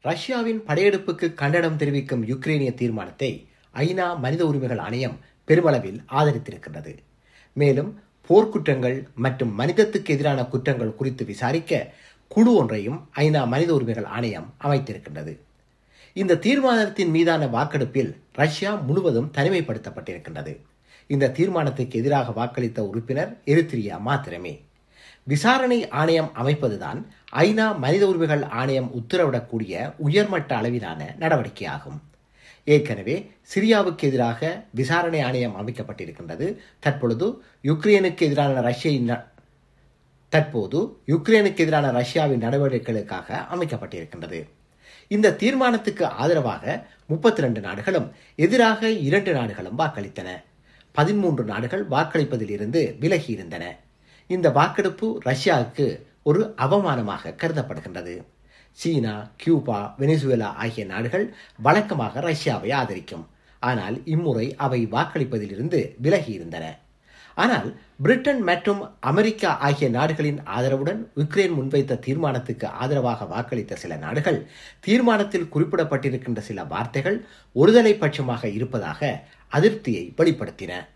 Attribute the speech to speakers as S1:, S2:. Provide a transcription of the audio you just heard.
S1: ரஷ்யாவின் படையெடுப்புக்கு கண்டனம் தெரிவிக்கும் யுக்ரேனிய தீர்மானத்தை ஐநா மனித உரிமைகள் ஆணையம் பெருமளவில் ஆதரித்திருக்கின்றது மேலும் போர்க்குற்றங்கள் மற்றும் மனிதத்துக்கு எதிரான குற்றங்கள் குறித்து விசாரிக்க குழு ஒன்றையும் ஐநா மனித உரிமைகள் ஆணையம் அமைத்திருக்கின்றது இந்த தீர்மானத்தின் மீதான வாக்கெடுப்பில் ரஷ்யா முழுவதும் தனிமைப்படுத்தப்பட்டிருக்கின்றது இந்த தீர்மானத்துக்கு எதிராக வாக்களித்த உறுப்பினர் எரித்திரியா மாத்திரமே விசாரணை ஆணையம் அமைப்பதுதான் ஐநா மனித உரிமைகள் ஆணையம் உத்தரவிடக்கூடிய உயர்மட்ட அளவிலான நடவடிக்கையாகும் ஏற்கனவே சிரியாவுக்கு எதிராக விசாரணை ஆணையம் அமைக்கப்பட்டிருக்கின்றது தற்பொழுது யுக்ரைனுக்கு எதிரான ரஷ்ய தற்போது யுக்ரைனுக்கு எதிரான ரஷ்யாவின் நடவடிக்கைகளுக்காக அமைக்கப்பட்டிருக்கின்றது இந்த தீர்மானத்துக்கு ஆதரவாக முப்பத்தி ரெண்டு நாடுகளும் எதிராக இரண்டு நாடுகளும் வாக்களித்தன பதிமூன்று நாடுகள் வாக்களிப்பதில் இருந்து விலகி இருந்தன இந்த வாக்கெடுப்பு ரஷ்யாவுக்கு ஒரு அவமானமாக கருதப்படுகின்றது சீனா கியூபா வெனிசுவேலா ஆகிய நாடுகள் வழக்கமாக ரஷ்யாவை ஆதரிக்கும் ஆனால் இம்முறை அவை வாக்களிப்பதிலிருந்து விலகி இருந்தன ஆனால் பிரிட்டன் மற்றும் அமெரிக்கா ஆகிய நாடுகளின் ஆதரவுடன் உக்ரைன் முன்வைத்த தீர்மானத்துக்கு ஆதரவாக வாக்களித்த சில நாடுகள் தீர்மானத்தில் குறிப்பிடப்பட்டிருக்கின்ற சில வார்த்தைகள் ஒருதலை பட்சமாக இருப்பதாக அதிருப்தியை வெளிப்படுத்தின